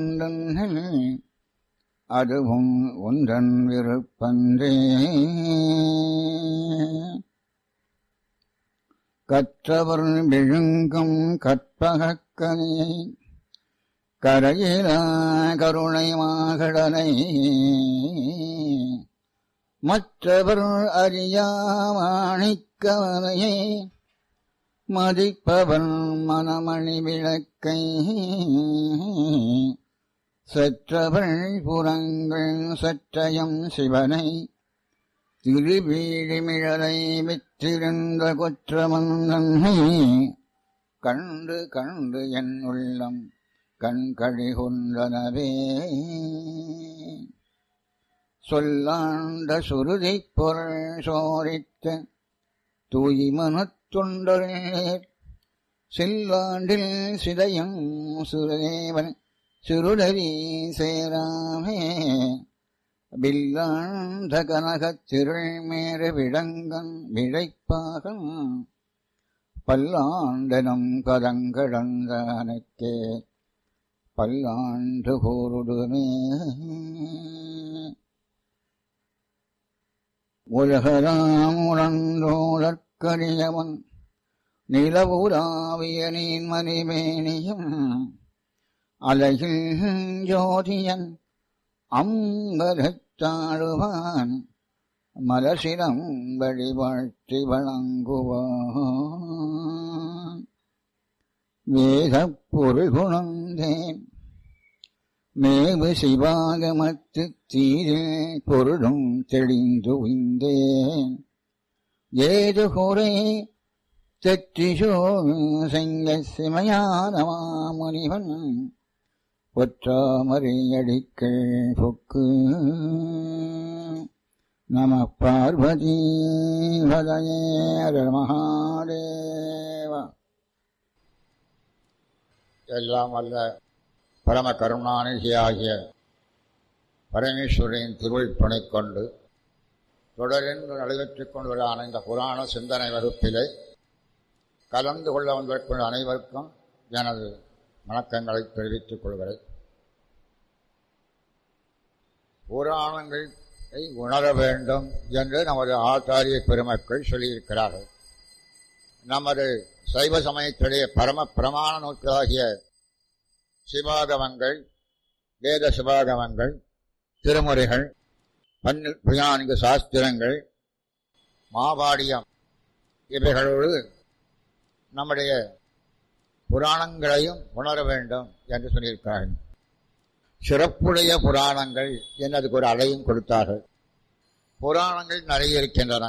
அதுவும் ஒன்றன் விருப்பன்றே கற்றவர் விழுங்கும் கற்பகக்கனியை கரையிலா கருணை மாகடனை மற்றவர் அறியாமாணிக்கவனையை மதிப்பவன் மனமணி விளக்கை செற்றவள் புறங்கள் சற்றயம் சிவனை திருவீழிமிழலை விற்றிருந்த கொற்றமந்தன்னை கண்டு கண்டு என் உள்ளம் கண்கழி கொண்டனவே சொல்லாண்ட சுருதி பொருள் சோரித்த தூய்மனத் தொண்டர் செல்லாண்டில் சிதையும் சுரதேவன் சிறுடரி சேராமே வில்லாண்ட கனகத் திருள் மேற விடங்கன் விழைப்பாகம் பல்லாண்டனும் கதங்கடந்தானுக்கே பல்லாண்டு கூறுடுமே உலகராம் உணர்ந்தோழற்கரியவன் நிலவுராவிய நீன்மணிமேனியும் அலகில் ஜோதியன் அம்பலத்தாழுவான் மலசிடம் வழிபாழ்த்தி வழங்குவான் வேதப் பொருள் குணந்தேன் மேவு சிவாகமத்து தீரில் பொருளும் தெளிந்து உய்ந்தேன் ஏது குறை தெற்றிசோ செங்க சிமையான மாமுனிவன் ஒற்றாமறையடிக்கள் பொக்கு நம பார்வதி வதயேர மகாதேவா எல்லாம் அல்ல பரம கருணாநிதியாகிய பரமேஸ்வரின் திருவள் துணை கொண்டு தொடர்ந்து நடைபெற்றுக் கொண்டுவரான இந்த புராண சிந்தனை வகுப்பிலே கலந்து கொள்ள வந்திருக்கும் அனைவருக்கும் எனது வணக்கங்களை தெரிவித்துக் கொள்கிறேன் புராணங்களை உணர வேண்டும் என்று நமது ஆச்சாரிய பெருமக்கள் சொல்லியிருக்கிறார்கள் நமது சைவ சமயத்துடைய பரம பிரமாண நூல்களாகிய சிவாகமங்கள் வேத சிவாகமங்கள் திருமுறைகள் பதினான்கு சாஸ்திரங்கள் மாபாடியம் இவைகளோடு நம்முடைய புராணங்களையும் உணர வேண்டும் என்று சொல்லியிருக்கிறார்கள் சிறப்புடைய புராணங்கள் என்று அதுக்கு ஒரு அடையும் கொடுத்தார்கள் புராணங்கள் நிறைய இருக்கின்றன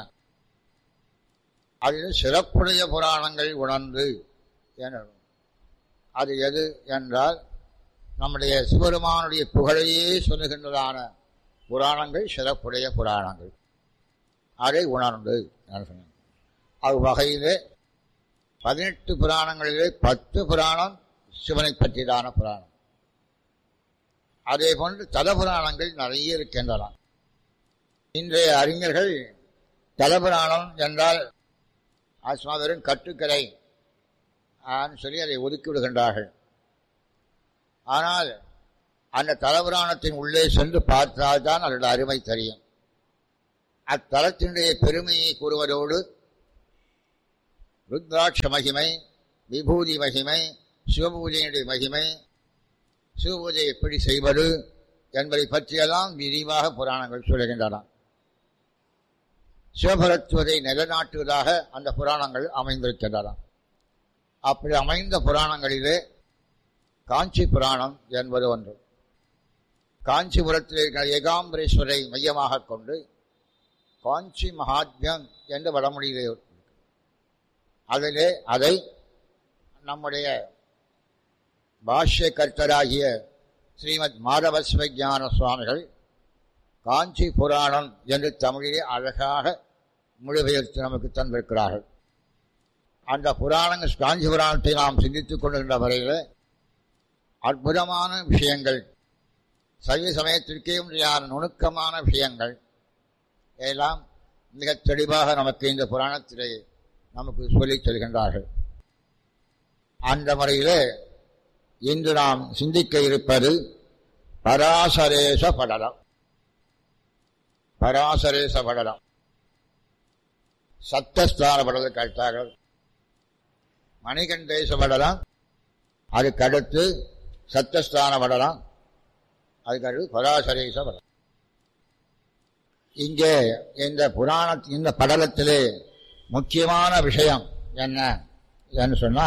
அதில் சிறப்புடைய புராணங்கள் உணர்ந்து என அது எது என்றால் நம்முடைய சிவருமானுடைய புகழையே சொல்லுகின்றதான புராணங்கள் சிறப்புடைய புராணங்கள் அதை உணர்ந்து சொன்னேன் அது வகையிலே பதினெட்டு புராணங்களிலே பத்து புராணம் சிவனை பற்றியதான புராணம் அதே போன்று தலபுராணங்கள் நிறைய இருக்கின்றன இன்றைய அறிஞர்கள் தலபுராணம் என்றால் ஆத்மா வெறும் கட்டுக்கரை சொல்லி அதை ஒதுக்கி விடுகின்றார்கள் ஆனால் அந்த தலபுராணத்தின் உள்ளே சென்று பார்த்தால்தான் அதோட அருமை தெரியும் அத்தலத்தினுடைய பெருமையை கூறுவதோடு ருத்ராட்ச மகிமை விபூதி மகிமை சிவபூஜையினுடைய மகிமை சிவபூஜை எப்படி செய்வது என்பதை பற்றியெல்லாம் விரிவாக புராணங்கள் சொல்லுகின்றன சிவபரத்துவதை நிலைநாட்டுவதாக அந்த புராணங்கள் அமைந்திருக்கின்றன அப்படி அமைந்த புராணங்களிலே காஞ்சி புராணம் என்பது ஒன்று காஞ்சிபுரத்தில் இருக்கிற ஏகாம்பரேஸ்வரை மையமாக கொண்டு காஞ்சி மகாத்மியம் என்று வடமொழியிலே அதிலே அதை நம்முடைய பாஷ்ய கர்த்தராகிய ஸ்ரீமத் மாதவ சிவஞான சுவாமிகள் காஞ்சி புராணம் என்று தமிழிலே அழகாக மொழிபெயர்த்து நமக்கு தந்திருக்கிறார்கள் அந்த புராணங்கள் காஞ்சி புராணத்தை நாம் சிந்தித்துக் கொள்கின்ற வரையில் அற்புதமான விஷயங்கள் சைவ சமயத்திற்கே உண்டான நுணுக்கமான விஷயங்கள் எல்லாம் மிக தெளிவாக நமக்கு இந்த புராணத்திலே நமக்கு சொல்லித் தருகின்றார்கள் அந்த முறையிலே இன்று நாம் சிந்திக்க இருப்பது பராசரேச படலம் பராசரேச படலம் சத்தஸ்தான படலம் கேட்டார்கள் மணிகண்டேச படலம் அதுக்கடுத்து சத்தஸ்தான படலம் அதுக்கடுத்து பராசரேச படலம் இங்கே இந்த புராண இந்த படலத்திலே முக்கியமான விஷயம் என்ன என்று சொன்னா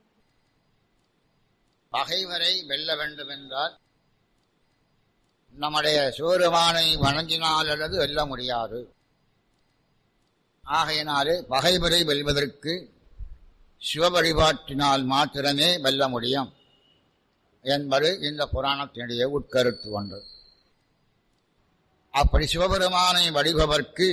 பகைவரை வெல்ல வேண்டும் என்றால் நம்முடைய சிவருமானை வணங்கினால் அல்லது வெல்ல முடியாது ஆகையினாலே பகைவரை வெல்வதற்கு சிவ வழிபாட்டினால் மாத்திரமே வெல்ல முடியும் என்பது இந்த புராணத்தினுடைய உட்கருத்து ஒன்று அப்படி சிவபெருமானை வழிபவர்க்கு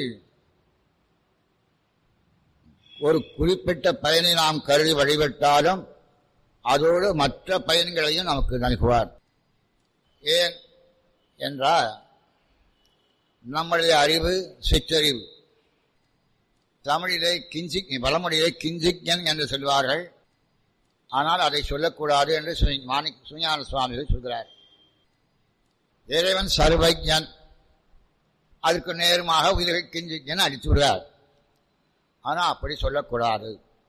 ஒரு குறிப்பிட்ட பயனை நாம் கருதி வழிபட்டாலும் அதோடு மற்ற பயன்களையும் நமக்கு நல்குவார் ஏன் என்றால் நம்முடைய அறிவு சிற்றறிவு தமிழிலே கிஞ்சிக் பழமொழியிலே கிஞ்சிக்யன் என்று சொல்வார்கள் ஆனால் அதை சொல்லக்கூடாது என்று மாணிக் சுஞான சுவாமிகள் சொல்கிறார் இறைவன் சர்வஜன் அதற்கு நேருமாக உயிர்கள் கிஞ்சிக்யன் அடித்து விடுகிறார் ஆனால் அப்படி சொல்லக்கூடாது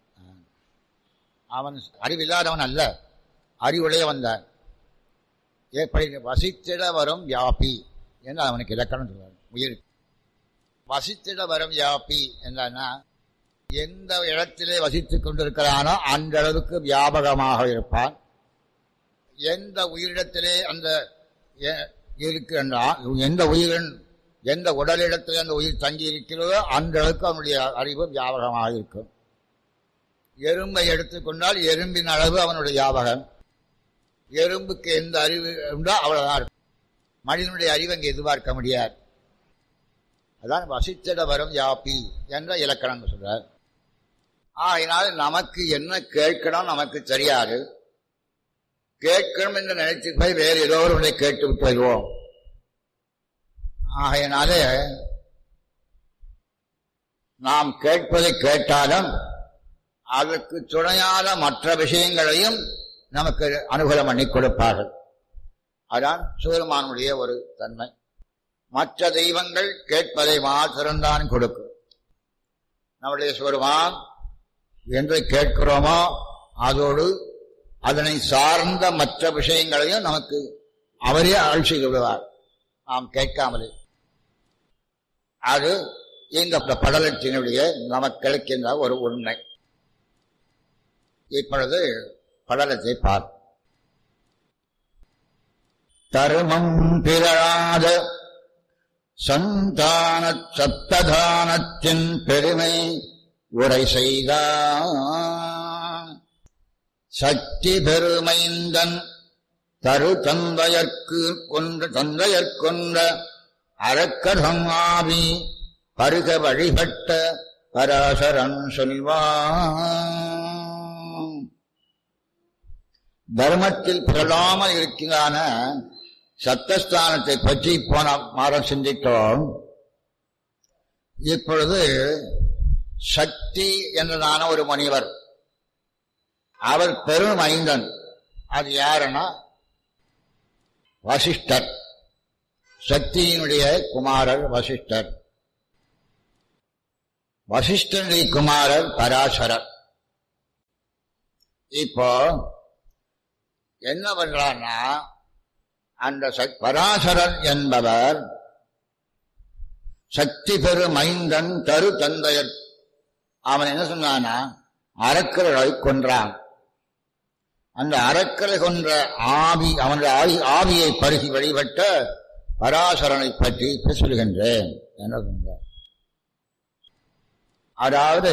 அவன் அறிவில்லாதவன் அல்ல அறிவுடைய வந்தான் எப்படி வசித்திட வரும் யாப்பி என்று அவனுக்கு இலக்கணம் சொல்வார் உயிர் வசித்திட வரும் யாப்பி என்றான்னா எந்த இடத்திலே வசித்துக் கொண்டிருக்கிறானோ அந்த அளவுக்கு வியாபகமாக இருப்பான் எந்த உயிரிடத்திலே அந்த இருக்கின்றான் எந்த உயிரின் எந்த உடலிடத்தில் அந்த உயிர் தங்கி இருக்கிறதோ அந்த அளவுக்கு அவனுடைய அறிவு வியாபகமாக இருக்கும் எறும்பை எடுத்துக்கொண்டால் எறும்பின் அளவு அவனுடைய வியாபகம் எறும்புக்கு எந்த அறிவு உண்டோ அவ்வளவுதான் இருக்கும் மனிதனுடைய அறிவு அங்கே எதிர்பார்க்க முடியாது அதான் வசித்திட வரும் யாப்பி என்ற இலக்கணம் சொல்றார் ஆகினால் நமக்கு என்ன கேட்கணும் நமக்கு தெரியாது கேட்கணும் என்று நினைத்து போய் வேறு ஏதோ ஒருவனை கேட்டு விட்டு வருவோம் ஆகையினாலே நாம் கேட்பதை கேட்டாலும் அதற்கு துணையான மற்ற விஷயங்களையும் நமக்கு அனுகூலம் பண்ணி கொடுப்பார்கள் அதான் சிவருமானுடைய ஒரு தன்மை மற்ற தெய்வங்கள் கேட்பதை மாத்திரம்தான் கொடுக்கும் நம்முடைய சிவருமான் என்று கேட்கிறோமோ அதோடு அதனை சார்ந்த மற்ற விஷயங்களையும் நமக்கு அவரே ஆள் செய்து விடுவார் நாம் கேட்காமலே அது இந்த படலத்தினுடைய நமக்கு கிடைக்கின்ற ஒரு உண்மை இப்பொழுது படலத்தை பார் தருமம் பிறழாத சந்தான சப்ததானத்தின் பெருமை உரை செய்த சக்தி பெருமைந்தன் தரு தந்தையர்க்கு கொன்ற தந்தையற்கொன்ற அறக்கடம் ஆவி பருக வழிபட்ட பராசரன் சொல்வான் தர்மத்தில் பிறழாமல் இருக்கிறான சத்தஸ்தானத்தை பற்றி போன மாதம் சிந்தித்தோம் இப்பொழுது சக்தி என்றதான ஒரு முனிவர் அவர் பெரும் ஐந்தன் அது யாருன்னா வசிஷ்டர் சக்தியினுடைய குமாரர் வசிஷ்டர் வசிஷ்டனுடைய குமாரர் பராசரர் இப்போ என்ன பண்றான்னா அந்த பராசரர் என்பவர் சக்தி பெரு மைந்தன் தரு தந்தையர் அவன் என்ன சொன்னானா அறக்கரை கொன்றான் அந்த அறக்கரை கொன்ற ஆவி அவனுடைய ஆவி ஆவியை பருகி வழிபட்ட பராசரனை பற்றி சொல்கின்றேன் என்ன சொன்னார் அதாவது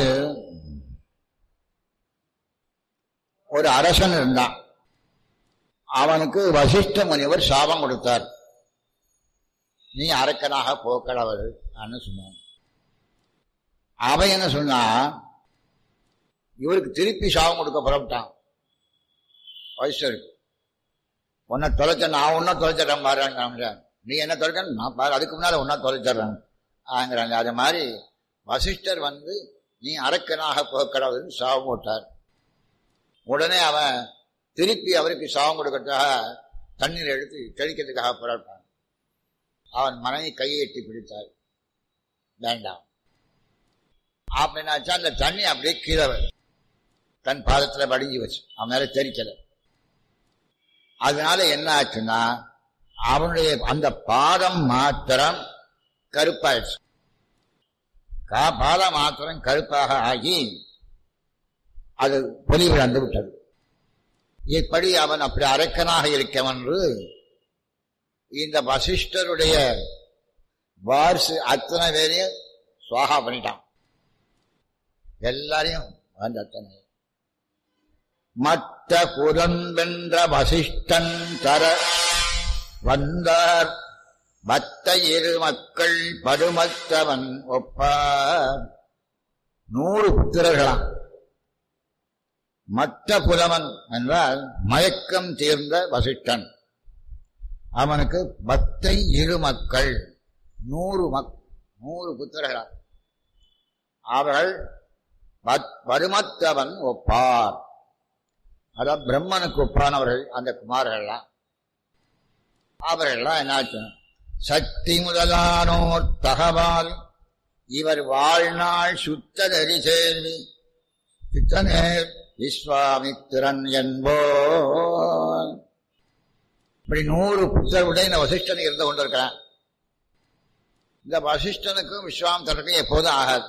ஒரு அரசன் இருந்தான் அவனுக்கு வசிஷ்ட முனிவர் சாபம் கொடுத்தார் நீ அரக்கனாக போக்கடவர் சொன்னான் அவன் என்ன சொன்னா இவருக்கு திருப்பி சாபம் கொடுக்க புறப்பட்டான் வயசருக்கு உன்னை தொலைச்ச நான் ஒன்னும் தொலைச்சிடறேன் பாருங்க நீ என்ன தொலைக்க நான் பாரு அதுக்கு முன்னால ஒன்னா தொலைச்சிடுறேன் ஆங்கிறாங்க அது மாதிரி வசிஷ்டர் வந்து நீ அரக்கனாக போக்கடவுன்னு சாபம் போட்டார் உடனே அவன் திருப்பி அவருக்கு சாபம் கொடுக்கறதுக்காக தண்ணீர் எடுத்து தெளிக்கிறதுக்காக புறப்பட்டான் அவன் மனைவி கையை எட்டி பிடித்தாள் வேண்டாம் அப்படின்னாச்சா அந்த தண்ணி அப்படியே கீழே தன் பாதத்துல வடிஞ்சு வச்சு அவன் மேல தெரிக்கல அதனால என்ன ஆச்சுன்னா அவனுடைய அந்த பாதம் மாத்திரம் கருப்பாயிடுச்சு கா பாதம் மாத்திரம் கருப்பாக ஆகி அது பொலிவிழந்து விட்டது இப்படி அவன் அப்படி அரக்கனாக இருக்கவென்று இந்த வசிஷ்டருடைய வாரிசு அத்தனை பேரையும் சுவாகா பண்ணிட்டான் எல்லாரையும் அந்த அத்தனை மற்ற புறம்பென்ற வசிஷ்டன் தர வந்தார் மத்த இரு மக்கள் படுமத்தவன் ஒப்பார் நூறு புத்திரர்களாம் மற்ற புலவன் என்றால் மயக்கம் தீர்ந்த வசிஷ்டன் அவனுக்கு பத்தை இரு மக்கள் நூறு மக் நூறு புத்திரர்களா அவர்கள் வருமத்தவன் ஒப்பார் அதான் பிரம்மனுக்கு ஒப்பானவர்கள் அந்த குமார்கள்லாம் அவர்கள்லாம் என்னாச்சு சக்தி முதலானோர் தகவால் இவர் வாழ்நாள் சுத்ததறி சேர்வி சித்தனேர் விஸ்வாமித்திரன் என்போ இப்படி நூறு புத்தருடைய இந்த வசிஷ்டன் இருந்து கொண்டிருக்கிறான் இந்த வசிஷ்டனுக்கும் விஸ்வாமித்திரனுக்கும் எப்போதும் ஆகாது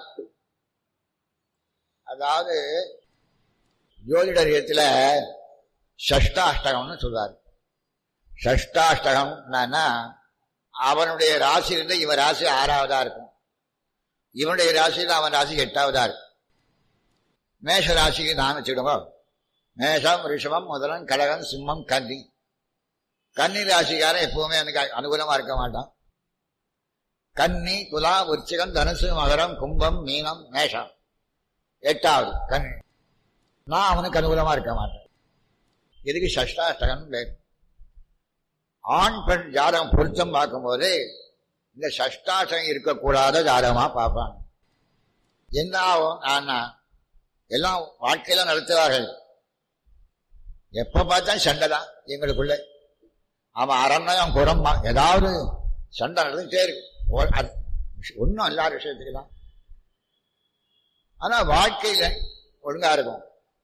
அதாவது ஜோதிடரியத்துல ஷஷ்டாஷ்டகம்னு சொல்றாரு ஷஷ்டாஷ்டகம் அவனுடைய ராசி இருந்து இவன் ராசி ஆறாவதா இருக்கும் இவனுடைய ராசியில் அவன் ராசி எட்டாவதா இருக்கும் மேஷ ராசிக்கு நான் வச்சுடுவோம் மேஷம் ரிஷபம் முதலன் கடகன் சிம்மம் கன்னி கன்னி ராசிக்காரன் எப்பவுமே எனக்கு அனுகூலமா இருக்க மாட்டான் கன்னி துலா விருச்சிகம் தனுசு மகரம் கும்பம் மீனம் மேஷம் எட்டாவது கன்னி நான் அவனுக்கு அனுகூலமா இருக்க மாட்டேன் இதுக்கு சஷ்டாஷ்டகம் பேர் ஆண் பெண் ஜாதகம் பொருத்தம் பார்க்கும்போது இந்த சஷ்டாஷ்டகம் இருக்கக்கூடாத ஜாதகமா பார்ப்பாங்க என்ன ஆகும் ஆனா எல்லாம் வாழ்க்கையில நடத்துவார்கள் எப்ப பார்த்தா சண்டை தான் எங்களுக்குள்ள அவன் அரண்மயம் குரம்பா ஏதாவது சண்டை நடந்துட்டே இருக்கு ஒன்றும் இல்லாத விஷயத்துக்கு தான் ஆனா வாழ்க்கையில ஒழுங்கா இருக்கும்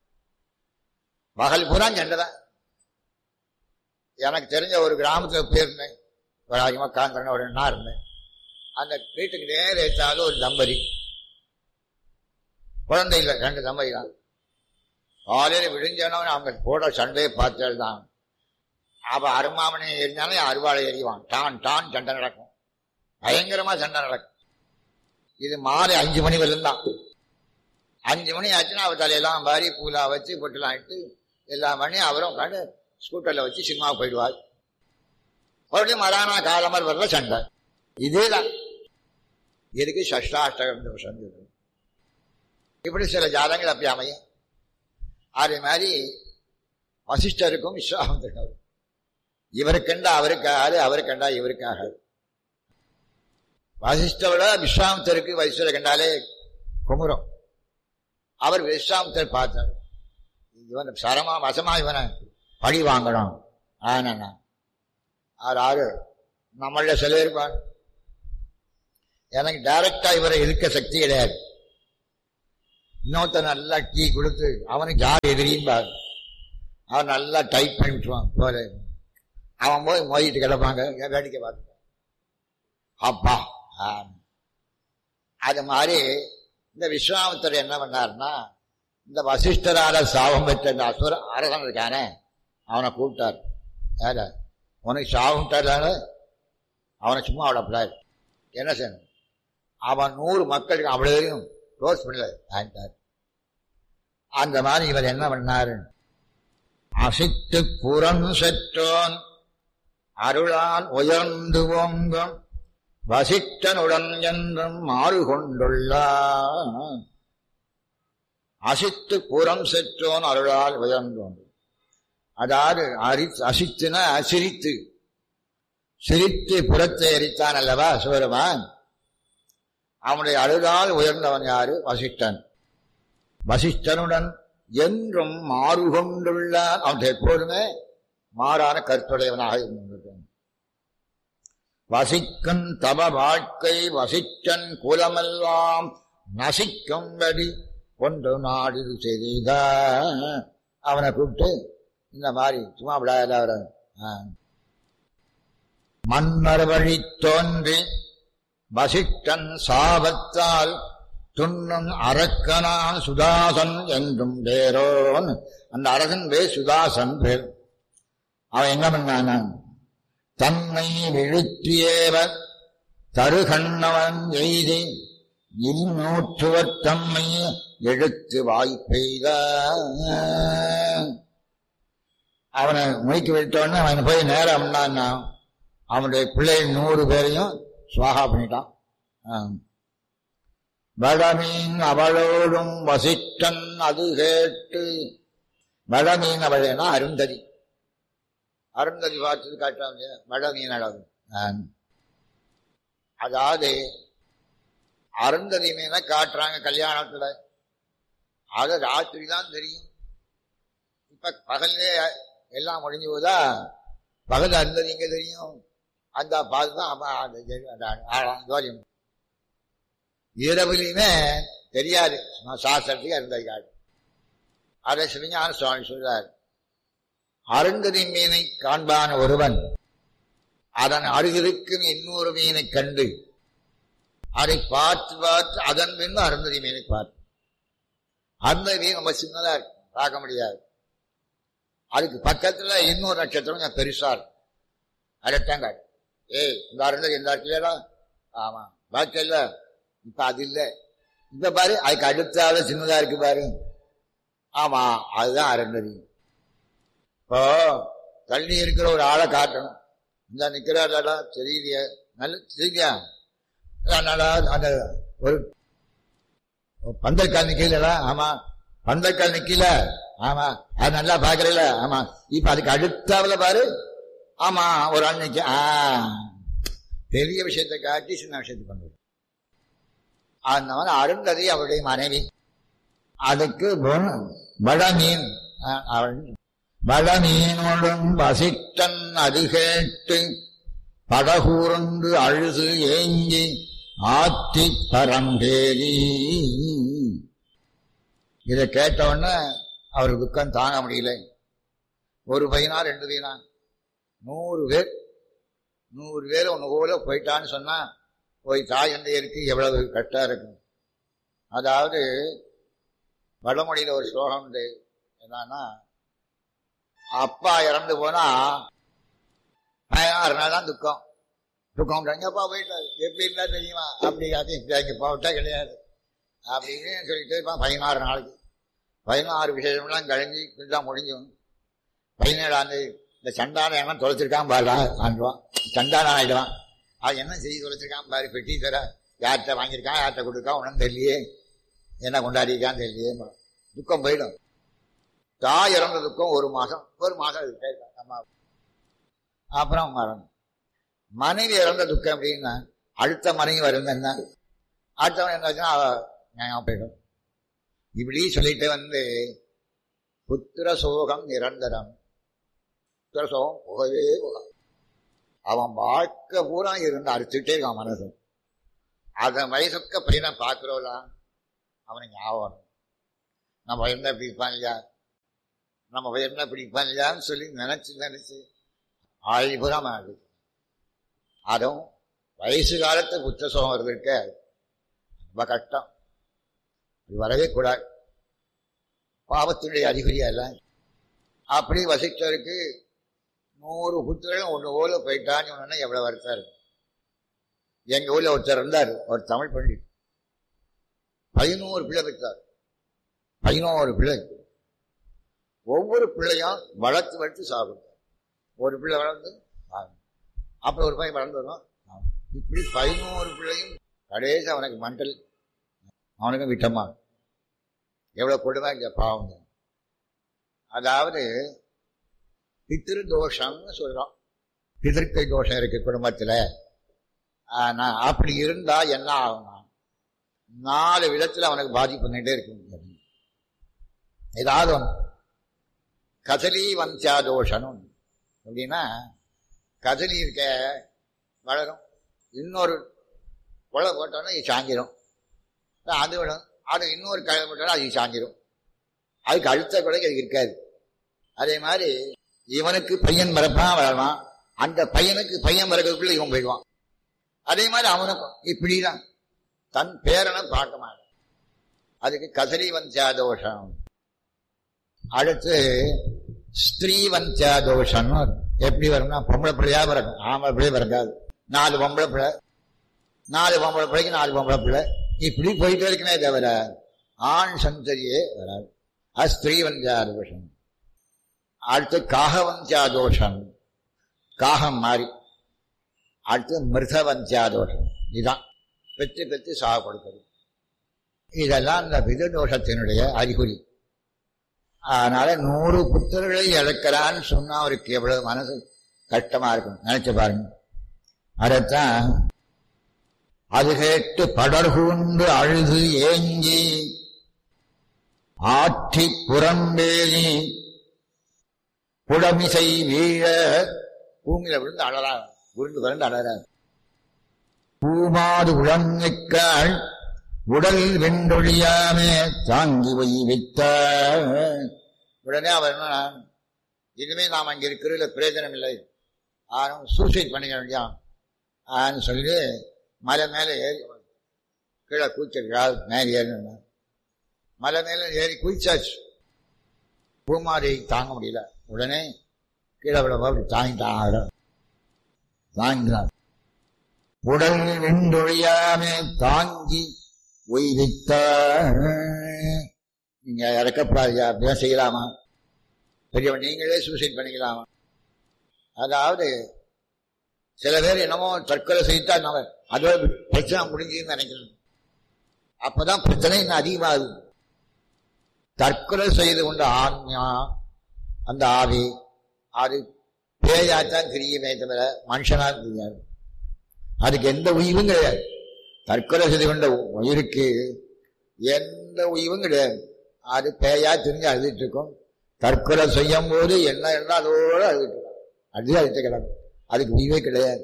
பகல் பூரா சண்டை தான் எனக்கு தெரிஞ்ச ஒரு கிராமத்துல போயிருந்தேன் ஒரு அஜிமக்காந்திரன் ஒரு எண்ணா இருந்தேன் அந்த வீட்டுக்கு நேர ஏற்றாலும் ஒரு தம்பதி குழந்தை இல்லை ரெண்டு தம்பதி தான் காலையில் விழிஞ்சவன அவங்க போட சண்டையை பார்த்தால் தான் அவ அருமாமனை எரிஞ்சாலும் அருவாளை எறிவான் டான் டான் சண்டை நடக்கும் பயங்கரமா சண்டை நடக்கும் இது மாலை அஞ்சு மணி வரலும் தான் அஞ்சு மணி ஆச்சுன்னா அவ தலையெல்லாம் பாரி பூலா வச்சு பொட்டுலாம் இட்டு எல்லா மணி அவரும் உட்காந்து ஸ்கூட்டர்ல வச்சு சினிமா போயிடுவார் மறுபடியும் மறானா காலமர் வரல சண்டை இதேதான் இதுக்கு சஷ்டாஷ்டகம் தோஷம் இப்படி சில ஜாதங்கள் அப்படி அமையும் அதே மாதிரி வசிஷ்டருக்கும் விஸ்வாமித்திரனும் இவருக்கண்டா அவருக்காகாது அவருக்கண்டா இவருக்காகாது வசிஷ்டரோட விஸ்வாமித்தருக்கு வசிஷ்டரை கண்டாலே குமுறம் அவர் விஸ்வாமித்தர் பார்த்தார் இவன் சரமா வசமா இவனை பழி வாங்கணும் ஆனா ஆறு ஆறு நம்மள சில இருப்பான் எனக்கு டைரக்டா இவரை இழுக்க சக்தி கிடையாது இன்னொருத்த நல்லா டீ கொடுத்து அவனுக்கு யார் எதிரின்பார் அவன் நல்லா டைப் பண்ணி விட்டுருவான் போல அவன் போய் மோதிட்டு கிடப்பாங்க வேடிக்கை பார்த்து அப்பா அது மாதிரி இந்த விஸ்வாமித்தர் என்ன பண்ணாருன்னா இந்த வசிஷ்டரால சாபம் பெற்ற இந்த அசுர அரசன் இருக்கானே அவனை கூப்பிட்டார் யார உனக்கு சாபம் தரல அவனை சும்மா அவ்வளோ என்ன செய்யணும் அவன் நூறு மக்களுக்கு அவ்வளோதையும் க்ளோஸ் பண்ணல ஆயிட்டார் அந்த மாதிரி இவர் என்ன பண்ணாரு அசித்து புறம் செற்றோன் அருளால் உயர்ந்து ஓங்கும் வசிட்டனுடன் என்றும் மாறு கொண்டுள்ளார் அசித்து புறம் செற்றோன் அருளால் உயர்ந்தோன் அதாவது அரி அசித்துன சிரித்து சிரித்து புறத்தை எரித்தான் அல்லவா சிவருமான் அவனுடைய அழுதால் உயர்ந்தவன் யாரு வசிஷ்டன் வசிஷ்டனுடன் என்றும் மாறு கொண்டுள்ளான் அவன் எப்போதுமே மாறான கருத்துடையவனாக இருந்திருக்கான் வசிக்கும் தவ வாழ்க்கை வசிச்சன் குலமெல்லாம் நசிக்கும்படி ஒன்று நாடு செய்த அவனை கூப்பிட்டு இந்த மாதிரி சும்மா விடாத அவரை மன்னர் வழி தோன்றி வசிட்டன் சாபத்தால் துண்ணும் அரக்கனான் சுதாசன் என்றும் பேரோன் அந்த அரசன் பேர் சுதாசன் பேர் அவன் என்ன பண்ணான் தன்னை விழுத்தியேவ தருகண்ணவன் எய்தி இந்நூற்றுவர் தம்மை எழுத்து வாய்ப்பெய்த அவனை முடிக்க விட்டோன்னு அவன் போய் நேரம் அவனுடைய பிள்ளை நூறு பேரையும் சுவாகா பண்ணிட்டான் வடமீன் அவளோடும் வசிட்டன் அது கேட்டு வடமீன் அவளேனா அருந்ததி அருந்ததி பார்த்தது காட்டாங்க வடமீன் அளவு அதாவது அருந்ததி மீனை காட்டுறாங்க கல்யாணத்துல அது ராத்திரி தான் தெரியும் இப்ப பகல்லே எல்லாம் முடிஞ்சு போதா பகல் அருந்ததி இங்க தெரியும் அந்த பார்த்து தான் ஜோலியம் இரவுலையுமே தெரியாது சாஸ்திரத்துக்கு அருந்ததி காட்டு அதை சிவஞான சுவாமி சொல்றார் அருந்ததி மீனை காண்பான ஒருவன் அதன் அருகிருக்கும் இன்னொரு மீனை கண்டு அதை பார்த்து பார்த்து அதன் பின் அருந்ததி மீனை பார்த்து அருந்ததி மீன் ரொம்ப சின்னதா இருக்கு பார்க்க முடியாது அதுக்கு பக்கத்துல இன்னொரு நட்சத்திரம் கொஞ்சம் பெருசா இருக்கும் அதைத்தான் காட்டு ஏய் இந்த அருந்ததி இந்த இடத்துல ஆமா பாக்கி இல்ல இப்ப அது இல்ல இப்ப பாரு அதுக்கு அடுத்தால சின்னதா இருக்கு பாரு ஆமா அதுதான் அருந்ததி இப்போ தள்ளி இருக்கிற ஒரு ஆளை காட்டணும் இந்த நிக்கிறாடா தெரியலையே நல்ல தெரியலையா அதனால அந்த ஒரு பந்தக்கால் நிக்கல ஆமா பந்தக்கால் நிக்கல ஆமா அது நல்லா பாக்குறீல ஆமா இப்ப அதுக்கு அடுத்தாவில பாரு ஆமா ஒரு ஆள் நிக்க பெரிய விஷயத்தை காட்டி சின்ன விஷயத்தை பண்ணுவது அந்த மாதிரி அருந்ததி அவருடைய மனைவி அதுக்கு வடமீன் அவள் வடமீனோடும் வசிட்டன் அது கேட்டு படகூர்ந்து அழுது ஏங்கி ஆத்தி பரம்பேரி இதை கேட்டவுடனே அவர் துக்கம் தாங்க முடியல ஒரு பையனா ரெண்டு பையனா நூறு பேர் நூறு பேர் ஒன்று போல போயிட்டான்னு சொன்னா போய் தாய் தந்தையருக்கு எவ்வளவு கட்டா இருக்கும் அதாவது வடமொழியில ஒரு ஸ்லோகம் உண்டு என்னன்னா அப்பா இறந்து போனா பதினாறு நாள் தான் துக்கம் துக்கம் எங்கப்பா போயிட்டாரு எப்படி இருந்தா தெரியுமா அப்படி அது இப்படி எங்கப்பா விட்டா கிடையாது அப்படின்னு சொல்லிட்டு இருப்பான் பதினாறு நாளுக்கு பதினாறு விசேஷம்லாம் கழிஞ்சு தான் முடிஞ்சும் பதினேழாம் தேதி இந்த சண்டானம் என்ன தொலைச்சிருக்கான் பாருடா ஆண்டுவான் சண்டானம் ஆயிடுவான் அவன் என்ன செய்தி தொலைச்சிருக்கான் பாரு பெட்டி தர யார்கிட்ட வாங்கியிருக்கான் யார்கிட்ட கொடுக்கான் ஒன்றும் தெரியலையே என்ன கொண்டாடியிருக்கான்னு தெரியலையே துக்கம் போயிடும் தாய் இறந்த துக்கம் ஒரு மாசம் ஒரு மாசம் இருக்கே அம்மா அப்புறம் மரணம் மனைவி இறந்த துக்கம் அப்படின்னா அடுத்த மனைவி வருங்க என்ன அடுத்தவன் என்ன நியாயம் போயிடும் இப்படி சொல்லிட்டு வந்து புத்திர சோகம் நிரந்தரம் புத்திர சோகம் போகவே போகாது அவன் வாழ்க்கை பூரா இருந்து அடிச்சுட்டே இருக்கான் மனசு அதன் வயசுக்க பையனை பார்க்கிறோம்ல அவனுக்கு ஞாபகம் நம்ம என்ன பிடிப்பான் இல்லையா நம்ம என்ன பிடிப்பான் இல்லையான்னு சொல்லி நினைச்சு நினைச்சு ஆய்வுரம் ஆகுது அதுவும் வயசு காலத்து புத்த சோகம் வருது இருக்க ரொம்ப கஷ்டம் இது வரவே கூடாது பாவத்தினுடைய அறிகுறியா இல்ல அப்படி வசிச்சவருக்கு நூறு புத்திரன் ஒன்று போல போயிட்டான்னு ஒன்னா எவ்வளவு வருத்தம் இருக்கும் எங்க ஊர்ல ஒருத்தர் இருந்தார் ஒரு தமிழ் பண்டிட் பதினோரு பிள்ளை பெற்றார் பதினோரு பிள்ளை ஒவ்வொரு பிள்ளையும் வளர்த்து வளர்த்து சாப்பிடுவார் ஒரு பிள்ளை வளர்ந்து அப்புறம் ஒரு பையன் வளர்ந்து வரும் இப்படி பதினோரு பிள்ளையும் கடைசி அவனுக்கு மண்டல் அவனுக்கும் விட்டமா எவ்வளவு கொடுமை இல்லையா பாவம் அதாவது பித்திரு தோஷம்னு சொல்றோம் பிதிர்க்கை தோஷம் இருக்கு குடும்பத்துல ஆனா அப்படி இருந்தா என்ன ஆகும்னா நாலு விதத்துல அவனுக்கு பாதிப்பு பண்ணிட்டே இருக்க முடியாது ஏதாவது ஒன்று கசலி வந்தியா தோஷனும் அப்படின்னா கதலி இருக்க வளரும் இன்னொரு கொலை போட்டோன்னா இது சாஞ்சிரும் அது விடும் அது இன்னொரு களை போட்டோன்னா அது சாஞ்சிரும் அதுக்கு அடுத்த கொலைக்கு அது இருக்காது அதே மாதிரி இவனுக்கு பையன் பிறப்பான் வளருவான் அந்த பையனுக்கு பையன் பிறக்கிறதுக்குள்ள இவன் போயிடுவான் அதே மாதிரி அவனுக்கும் இப்படிதான் தன் பேரனை பார்க்க மாட்டான் அதுக்கு கசரிவந்தியா தோஷம் அடுத்து ஸ்திரீவந்தியா தோஷம் எப்படி வரும்னா பொம்பளை பிள்ளையா பிறக்கும் ஆம்பளை பிள்ளைய பிறக்காது நாலு பொம்பளை பிள்ளை நாலு பொம்பளை பிள்ளைக்கு நாலு பொம்பளை பிள்ளை இப்படி போயிட்டே இருக்குமே தவிர ஆண் சந்ததியே வராது அது ஸ்திரீவந்தியா தோஷம் அடுத்து காகவந்தியா தோஷம் காகம் மாறி அடுத்து மிருதவந்தியா தோஷம் இதுதான் பெற்று பெற்று சாக கொடுக்கிறது இதெல்லாம் இந்த வித தோஷத்தினுடைய அறிகுறி அதனால நூறு புத்தர்களை இழக்கிறான்னு சொன்னா அவருக்கு எவ்வளவு மனசு கஷ்டமா இருக்கும் நினைச்சு பாருங்க அதைத்தான் அது கேட்டு படர்கூண்டு அழுது ஏங்கி ஆற்றி புறம்பேறி புடமிசை வீழ பூமியில விழுந்து அழறார் உருண்டு விரண்டு அழறார் பூமாது உழங்கிக்காள் உடல் வெண்டொழியாமே தாங்கி வை வைத்தார் உடனே அவர் என்ன இனிமே நாம் அங்க இருக்கிறதுல பிரயோஜனம் இல்லை ஆனும் சூசைட் பண்ணிக்க வேண்டியான் ஆன்னு சொல்லி மலை மேலே ஏறி கீழே குதிச்சிருக்கிறாள் மேலே ஏறினா மலை மேலே ஏறி குதிச்சாச்சு பூமாரி தாங்க முடியல உடனே கீழே விட அப்படி தாங்கிட்டான் தாங்கினார் உடல் வெண்டொழியாமே தாங்கி உயிரித்தார் நீங்க இறக்கப்படாது அப்படியே செய்யலாமா பெரியவன் நீங்களே சூசைட் பண்ணிக்கலாமா அதாவது சில பேர் என்னமோ தற்கொலை செய்தா நம்ம அதோட பிரச்சனை முடிஞ்சுன்னு நினைக்கிறேன் அப்பதான் பிரச்சனை இன்னும் அதிகமாகுது தற்கொலை செய்து கொண்ட ஆன்மா அந்த ஆவி அது பேயாத்தான் தெரியுமே தவிர மனுஷனா தெரியாது அதுக்கு எந்த உயிரும் கிடையாது தற்கொலை செய்து கொண்ட உயிருக்கு எந்த உயிரும் கிடையாது அது பேயா தெரிஞ்சு அழுதுட்டு இருக்கும் தற்கொலை செய்யும் போது என்ன என்ன அதோட அழுதுட்டு இருக்கும் அது அழுத்து கிடக்கும் அதுக்கு உயிரே கிடையாது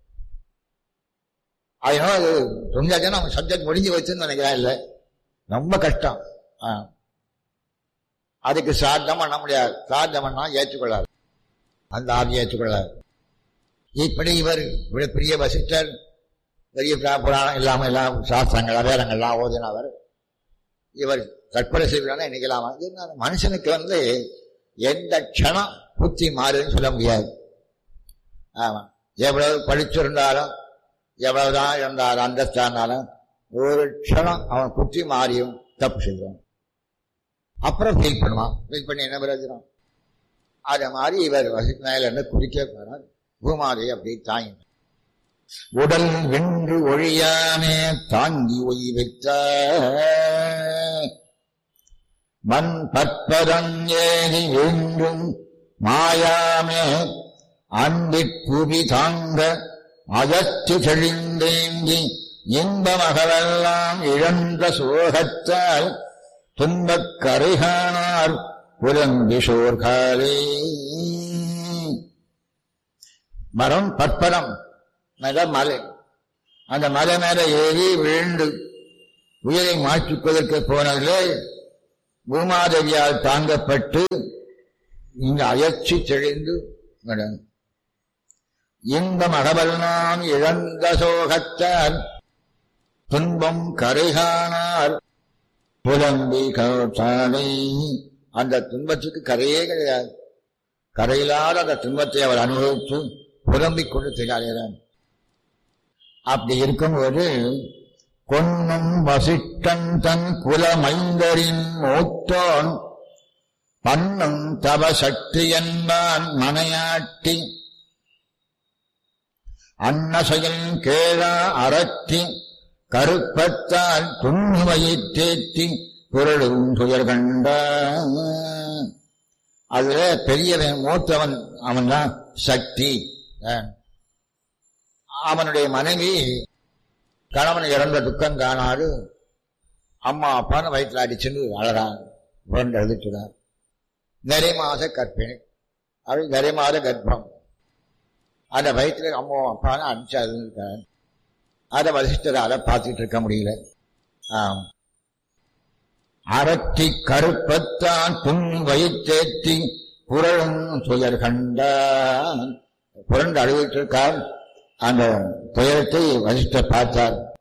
அதனால அது சொன்னாச்சுன்னா நம்ம சப்ஜெக்ட் முடிஞ்சு வச்சுன்னு நினைக்கிறேன் இல்லை ரொம்ப கஷ்டம் ஆ. அதுக்கு சாத்தம் பண்ண முடியாது சாத்தம் பண்ணா ஏற்றுக்கொள்ளாது அந்த ஆவியை ஏற்றுக்கொள்ளாது இப்படி இவர் இவ்வளவு பெரிய வசிஷ்டர் பெரிய புரா- புராணம் இல்லாம எல்லாம் சாஸ்திரங்கள் வேதங்கள்லாம் ஓதினவர் இவர் தற்கொலை செய்வானா நினைக்கலாமா இது என்ன? மனுஷனுக்கு வந்து எந்த க்ஷணம் புத்தி மாறுதுன்னு சொல்ல முடியாது ஆமா எவ்வளவு படிச்சிருந்தாலும் எவ்வளவுதான் இருந்தாலும் அந்தஸ்தா இருந்தாலும் ஒரு க்ஷணம் அவன் புத்தி மாறியும் தப்பு செய்வான் அப்புறம் ஃபீல் பண்ணுவான் ஃபீல் பண்ணி என்ன பிரயோஜனம் அதே மாதிரி இவர் வசி- மேல இருந்து குறிக்க போனார் பூமாரி அப்படி தாங்கி உடல் வென்று ஒழியாமே தாங்கி ஒய் வைத்த மண் பற்பதம் ஏறி வேண்டும் மாயாமே அன்பிற் புவி தாங்க அயற்று தெளிந்தேங்கி இன்பமகளெல்லாம் இழந்த சோகத்தால் துன்பக் கரைகானார் புலம்பி சோர்காலே மரம் பற்பரம் மேல மலை அந்த மலை மேல ஏறி விழுந்து உயிரை மாற்றிக்கொதற்கு போனதிலே பூமாதேவியால் தாங்கப்பட்டு இங்கு அயற்சி தெளிந்து கிடந்தது. இன்பம் அகவல்னான் இழந்த சோகத்தால் துன்பம் கரைகானார் புலம்பி கௌசாலை அந்த துன்பத்துக்கு கரையே கிடையாது கரையில்லாத அந்த துன்பத்தை அவர் அனுபவித்து புலம்பிக் கொண்டு திகழ்கிறார் அப்படி இருக்கும்போது கொன்னும் வசிட்டன் தன் குலமைந்தரின் மூத்தோன் பன்னும் தவ சக்தி என்பான் மனையாட்டி அன்னசையில் கேழா அரற்றி கருப்பத்தால் துண்ணுவையைத் தேற்றி குரலும் துயர் கண்ட அதுல பெரியவன் மூத்தவன் அவன்தான் சக்தி அஹ். அவனுடைய மனைவி கணவன் இறந்த துக்கம் காணாது அம்மா அப்பான்னு வயிற்றுல அடிச்சுன்னு அழறான் புரண்டு எழுதிட்டுதான் நிறை மாத கற்பிணி அது கரிமாத கர்ப்பம் அந்த வயிற்றுல அம்மா அப்பான்னு அடிச்சு அது இருக்காரு அதை வசிஷ்டரால பார்த்துட்டு இருக்க முடியல ஆம் அறத்தி கருப்பத்தான் புண் வயிற்றேற்றி புரளும் துயர் கண்டான் புரண்டு அழுவிட்டு இருக்கார் அந்த துயரத்தை வசிஷ்டர் பார்த்தார்